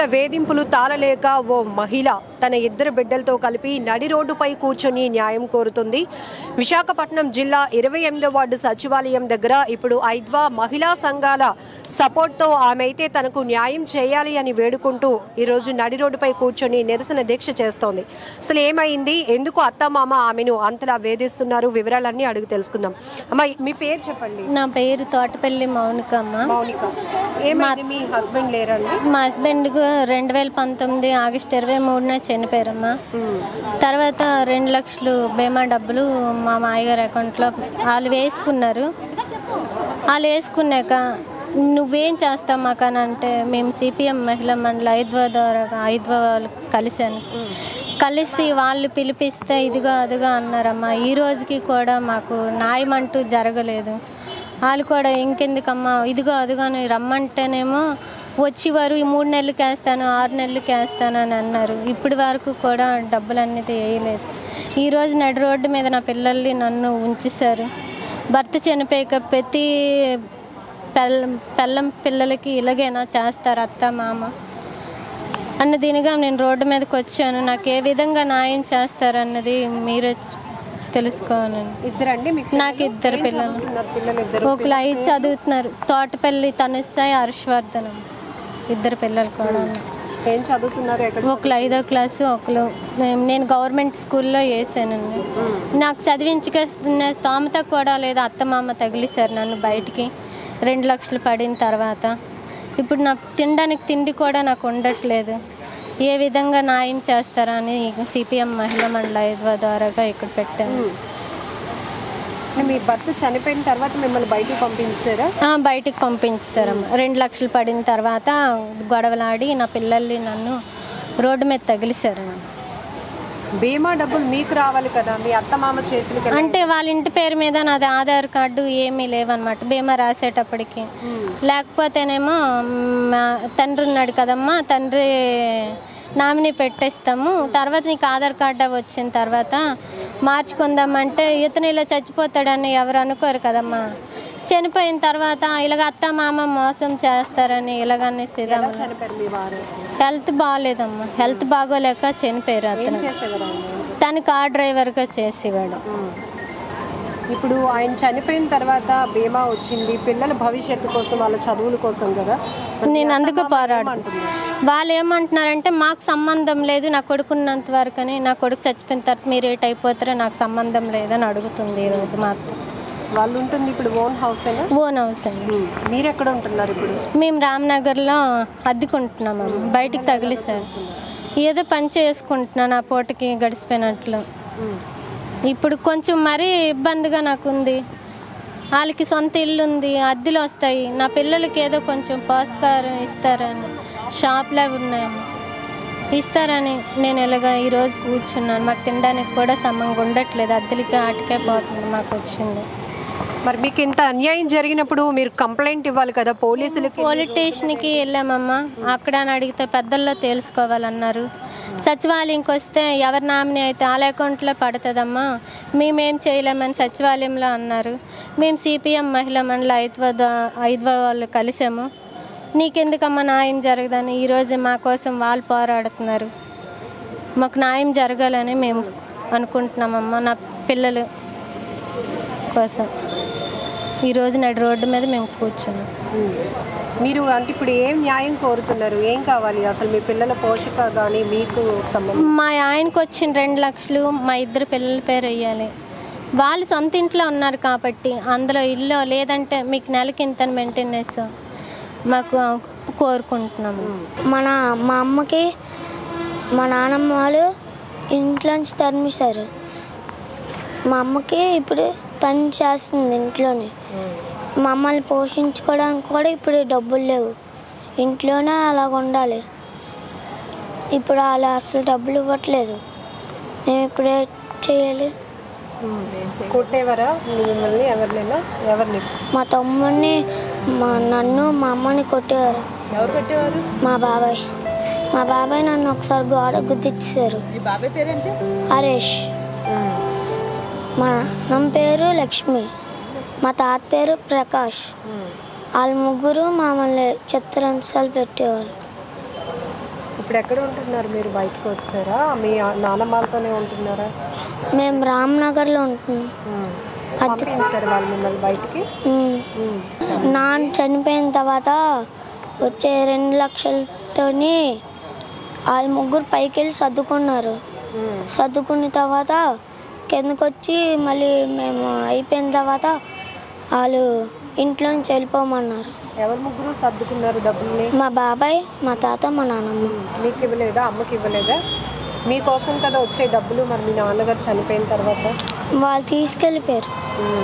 అత్తమామల వేధింపులు తాళలేక ఓ మహిళ తన ఇద్దరు బిడ్డలతో కలిపి నడి రోడ్డుపై కూర్చొని న్యాయం కోరుతుంది విశాఖపట్నం జిల్లా ఇరవై ఎనిమిదో వార్డు సచివాలయం దగ్గర ఇప్పుడు ఐద్వా మహిళా సంఘాల సపోర్ట్తో ఆమె అయితే తనకు న్యాయం చేయాలి అని వేడుకుంటూ ఈరోజు నడి రోడ్డుపై కూర్చొని నిరసన దీక్ష చేస్తోంది అసలు ఏమైంది ఎందుకు అత్తమామ ఆమెను అంతలా వేధిస్తున్నారు వివరాలన్నీ అడుగు తెలుసుకుందాం అమ్మ మీ పేరు చెప్పండి నా పేరు తోటపల్లి మౌనిక అమ్మ మౌనిక ఏమైంది మీ హస్బెండ్ లేరండి మా హస్బెండ్ రెండు వేల పంతొమ్మిది ఆగస్టు ఇరవై మూడున చనిపోయారమ్మా తర్వాత రెండు లక్షలు బీమా డబ్బులు మా మాయగారి అకౌంట్లో వాళ్ళు వేసుకున్నారు వాళ్ళు వేసుకున్నాక నువ్వేం చేస్తావు మాకు అని అంటే మేము సిపిఎం మహిళా మండలి ఐద్వా ద్వారా ఐద్వా వాళ్ళు కలిశాను కలిసి వాళ్ళు పిలిపిస్తే ఇదిగా అదిగా అన్నారమ్మా ఈ రోజుకి కూడా మాకు న్యాయం అంటూ జరగలేదు వాళ్ళు కూడా ఇంకెందుకమ్మా ఇదిగో అదిగో అని రమ్మంటేనేమో వచ్చి వారు ఈ మూడు నెలలకి వేస్తాను ఆరు నెలలకి వేస్తాను అని అన్నారు ఇప్పటి వరకు కూడా డబ్బులు అనేది వేయలేదు ఈ రోజు నడి రోడ్డు మీద నా పిల్లల్ని నన్ను ఉంచేశారు భర్త చనిపోయాక ప్రతి పెళ్ళ పెళ్ళం పిల్లలకి ఇలాగేనా చేస్తారు అత్త మామ అన్న దీనిగా నేను రోడ్డు మీదకి వచ్చాను నాకు ఏ విధంగా న్యాయం చేస్తారన్నది మీరే తెలుసుకోవాలని ఇద్దరండి మీకు నాకు ఇద్దరు పిల్లలు చదువుతున్నారు పిల్లలు ఇద్దరు ఒకళ్ళు ఐదు చదువుతున్నారు తోటపల్లి తనుసాయి హర్షవర్ధనం ఇద్దరు పిల్లలు కూడా ఉన్నారు. ఏం చదువుతున్నారు ఎక్కడ ఒకళ్ళు ఐదో క్లాసు ఒకళ్ళు నేను- నేను గవర్నమెంట్ స్కూల్లో వేసానండి నాకు చదివించుకునే స్తోమత కూడా లేదు అత్తమామ తగిలిసారు నన్ను బయటికి రెండు లక్షలు పడిన తర్వాత ఇప్పుడు నాకు తినడానికి తిండి కూడా నాకు ఉండట్లేదు ఏ విధంగా న్యాయం చేస్తారా అని సిపిఎం మహిళా మండలి ఐదు ద్వారాగా ఇక్కడ పెట్టాను మీ భర్త చనిపోయిన తర్వాత మిమ్మల్ని బయటికి పంపించారా ఆ, బయటికి పంపించారమ్మ రెండు లక్షలు పడిన తర్వాత గొడవలాడి నా పిల్లల్ని నన్ను రోడ్డు మీద తగిలిసారు నన్ను. బీమా డబ్బులు మీకు రావాలి కదా మీ అత్త మామ చేతులకి ఎలా- అంటే వాళ్ళ ఇంటి పేరు మీద నాది ఆధార్ కార్డు ఏమీ లేవన్నమాట బీమా రాసేటప్పటికి లేకపోతేనేమో మా తండ్రి ఉన్నాడు కదమ్మా తండ్రి నామినీ పెట్టేస్తాము తర్వాత నీకు ఆధార్ కార్డు అవి వచ్చిన తర్వాత మార్చుకుందామంటే ఇతను ఇలా చచ్చిపోతాడని ఎవరు అనుకోరు కదమ్మా చనిపోయిన తర్వాత ఇలాగ అత్త మామ మోసం చేస్తారని ఇలాగనేసిదాం చనిపోయారు మీ వారు హెల్త్ బాగాలేదమ్మా హెల్త్ బాగోలేక చనిపోయారు అతను చేసేవారు ఆయన? తను కార్ డ్రైవర్గా చేసేవాడు ఉమ్. ఇప్పుడు ఆయన చనిపోయిన తర్వాత బీమా వచ్చింది పిల్లల భవిష్యత్తు కోసం వాళ్ళ చదువుల కోసం కదా నేను అందుకు పోరాడుతున్నాను వాళ్ళు ఏమంటున్నారంటే మాకు సంబంధం లేదు నా కొడుకున్నంత వరకు అని నా కొడుకు చచ్చిపోయిన తర్వాత మీరు ఏట్ అయిపోతారో నాకు సంబంధం లేదని అడుగుతుంది ఈరోజు మా అత్త వాళ్ళు ఉంటుంది ఇప్పుడు ఓన్ హౌస్ అయినా ఓన్ హౌస్ అండి మీరు ఎక్కడ ఉంటున్నారు ఇప్పుడు మేము రామ్నగర్లో అద్దెకుంటున్నాము బయటికి తగిలిసారు ఏదో పని చేసుకుంటున్నాను ఆ పూటకి గడిచిపోయినట్లు ఉమ్. ఇప్పుడు కొంచెం మరీ ఇబ్బందిగా నాకు ఉంది వాళ్ళకి సొంత ఇల్లు ఉంది అద్దెలు వస్తాయి నా పిల్లలకి ఏదో కొంచెం పోషకారం ఇస్తారని షాప్లో అవి ఉన్నాయమ్మ ఇస్తారని నేను ఇలాగ ఈరోజు కూర్చున్నాను మాకు తినడానికి కూడా సమంగా ఉండట్లేదు అద్దెలకి ఆటకే పోతుంది మాకు వచ్చింది మరి మీకు ఇంత అన్యాయం జరిగినప్పుడు మీరు కంప్లైంట్ ఇవ్వాలి కదా పోలీసులకి పోలీస్ స్టేషన్కి వెళ్ళామమ్మా అక్కడ అని అడిగితే పెద్దల్లో తెలుసుకోవాలన్నారు సచివాలయంకి వస్తే ఎవరి నామినీ అయితే వాళ్ళ అకౌంట్లో పడుతుందమ్మా మేమేం చేయలేమని సచివాలయంలో అన్నారు మేము సిపిఎం మహిళా మండలి ఐద్వ ఐద్వ వాళ్ళు కలిసాము నీకెందుకమ్మా న్యాయం జరగదని ఈరోజు మా కోసం వాళ్ళు పోరాడుతున్నారు మాకు న్యాయం జరగాలని మేము అనుకుంటున్నామమ్మా నా పిల్లలు కోసం ఈరోజు నడి రోడ్డు మీద మేము కూర్చున్నాం ఉమ్. మీరు అంటే ఇప్పుడు ఏం న్యాయం కోరుతున్నారు ఏం కావాలి అసలు మీ పిల్లల పోషక కానీ మీకు సంబంధం మా ఆయనకు వచ్చిన రెండు లక్షలు మా ఇద్దరు పిల్లల పేరు వేయాలి వాళ్ళు సొంత ఇంట్లో ఉన్నారు కాబట్టి అందులో ఇల్లు లేదంటే మీకు నెలకి ఇంత మెయింటెనెన్స్ మాకు కోరుకుంటున్నాము మన మా అమ్మకి మా నాన్నమ్మ వాళ్ళు ఇంట్లోంచి తరిమిశారు మా అమ్మకి ఇప్పుడు పని చేస్తుంది ఇంట్లోనే మమ్మల్ని పోషించుకోవడానికి కూడా ఇప్పుడు డబ్బులు లేవు ఇంట్లోనే అలాగ ఉండాలి ఇప్పుడు వాళ్ళు అసలు డబ్బులు ఇవ్వట్లేదు మేము ఇప్పుడు ఏం చేయాలి కొట్టేవారా మిమ్మల్ని ఎవరినైనా ఎవరిని మా తమ్ముడిని మా నన్ను మా అమ్మని కొట్టేవారు ఎవరు కొట్టేవారు మా బాబాయ్ మా బాబాయ్ నన్ను ఒకసారి గోడ గుద్దిచ్చారు మీ బాబాయ్ పేరేంటి హరీష్ మా నాన్న పేరు లక్ష్మి మా తాత పేరు ప్రకాష్ వాళ్ళ ముగ్గురు మమ్మల్ని చిత్రాంశాలు పెట్టేవాళ్ళు ఇప్పుడు ఎక్కడ ఉంటున్నారు మీరు బయటకు వచ్చారా మీ నానమ్మలతోనే ఉంటున్నారా మేము రామ్నగర్లో ఉంటున్నాం పంపించారు వాళ్ళు మిమ్మల్ని బయటికి ఉమ్. ఉమ్. నాన్న చనిపోయిన తర్వాత వచ్చే రెండు లక్షలతోని వాళ్ళు ముగ్గురు పైకి వెళ్ళి సర్దుకున్నారు ఉమ్. సర్దుకున్న తర్వాత కిందకు వచ్చి మళ్ళీ మేము అయిపోయిన తర్వాత వాళ్ళు ఇంట్లోంచి వెళ్ళిపోమన్నారు ఎవరు ముగ్గురు సర్దుకున్నారు డబ్బుల్ని మా బాబాయ్ మా తాత మా నాన్నమ్మ మీకు ఇవ్వలేదా అమ్మకి ఇవ్వలేదా మీకోసం కదా వచ్చే డబ్బులు మరి మీ నాన్నగారు చనిపోయిన తర్వాత వాళ్ళు తీసుకెళ్ళిపోయారు ఉమ్.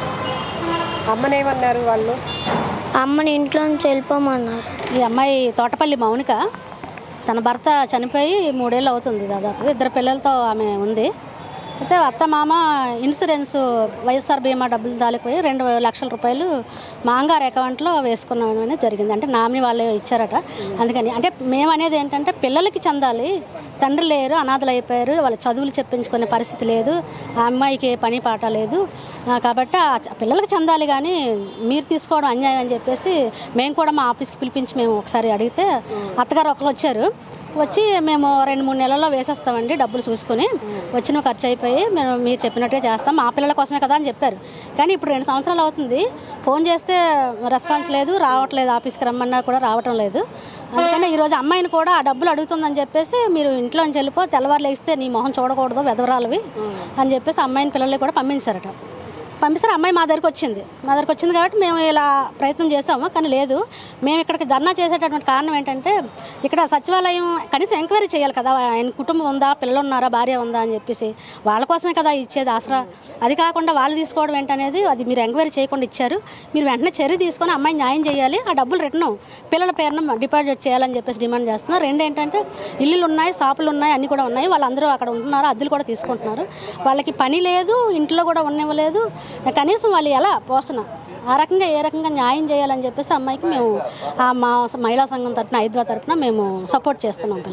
అమ్మనేమన్నారు వాళ్ళు అమ్మని ఇంట్లోంచి వెళ్ళిపోమన్నారు ఈ అమ్మాయి తోటపల్లి మౌనిక తన భర్త చనిపోయి మూడేళ్ళు అవుతుంది దాదాపు ఇద్దరు పిల్లలతో ఆమె ఉంది అయితే అత్త మామ ఇన్సూరెన్స్ వైఎస్ఆర్ బీమా డబ్బులు తాలిపోయి రెండు లక్షల రూపాయలు మాంగారు అకౌంట్లో వేసుకున్నాం అనేది జరిగింది అంటే నామిని వాళ్ళే ఇచ్చారట అందుకని అంటే మేము అనేది ఏంటంటే పిల్లలకి చెందాలి తండ్రి లేరు అనాథలు అయిపోయారు వాళ్ళ చదువులు చెప్పించుకునే పరిస్థితి లేదు ఆ అమ్మాయికి ఏ పని పాట లేదు ఆ, కాబట్టి ఆ చ- పిల్లలకి చెందాలి కానీ మీరు తీసుకోవడం అన్యాయం అని చెప్పేసి మేము కూడా మా ఆఫీస్కి పిలిపించి మేము ఒకసారి అడిగితే అత్తగారు ఒకరు వచ్చారు వచ్చి మేము రెండు మూడు నెలల్లో వేసేస్తామండి డబ్బులు చూసుకొని వచ్చిన ఖర్చు అయిపోయి మేము మీరు చెప్పినట్టుగా చేస్తాం మా పిల్లల కోసమే కదా అని చెప్పారు కానీ ఇప్పుడు రెండు సంవత్సరాలు అవుతుంది ఫోన్ చేస్తే రెస్పాన్స్ లేదు రావట్లేదు ఆఫీస్కి రమ్మన్నా కూడా రావటం లేదు అందుకని ఈరోజు అమ్మాయిని కూడా ఆ డబ్బులు అడుగుతుందని చెప్పేసి మీరు ఇంట్లోంచి వెళ్ళిపో తెల్లవారులు వేస్తే నీ మొహం చూడకూడదు వెదవరాలవి అని చెప్పేసి అమ్మాయిని పిల్లల్ని కూడా పంపించారట పంపిస్తారు అమ్మాయి మా దగ్గరికి వచ్చింది మా దగ్గరికి వచ్చింది కాబట్టి మేము ఇలా ప్రయత్నం చేసాము కానీ లేదు మేము ఇక్కడికి ధర్నా చేసేటటువంటి కారణం ఏంటంటే ఇక్కడ సచివాలయం కనీసం ఎంక్వైరీ చేయాలి కదా ఆయన కుటుంబం ఉందా పిల్లలు ఉన్నారా భార్య ఉందా అని చెప్పేసి వాళ్ళ కోసమే కదా ఇచ్చేది ఆసరా అది కాకుండా వాళ్ళు తీసుకోవడం ఏంటనేది అది మీరు ఎంక్వైరీ చేయకుండా ఇచ్చారు మీరు వెంటనే చర్య తీసుకొని అమ్మాయి న్యాయం చేయాలి ఆ డబ్బులు రిటర్న్ పిల్లల పేరున డిపాజిట్ చేయాలని చెప్పేసి డిమాండ్ చేస్తున్నారు రెండు ఏంటంటే ఇల్లులు ఉన్నాయి షాపులు ఉన్నాయి అన్నీ కూడా ఉన్నాయి వాళ్ళందరూ అక్కడ ఉంటున్నారు అద్దెలు కూడా తీసుకుంటున్నారు వాళ్ళకి పని లేదు ఇంట్లో కూడా ఉండనివ్వలేదు కనీసం వాళ్ళు ఎలా పోషణ ఆ రకంగా ఏ రకంగా న్యాయం చేయాలని చెప్పేసి అమ్మాయికి మేము ఆ మా మహిళా సంఘం తరపున ఐద్వా తరపున మేము సపోర్ట్ చేస్తున్నాం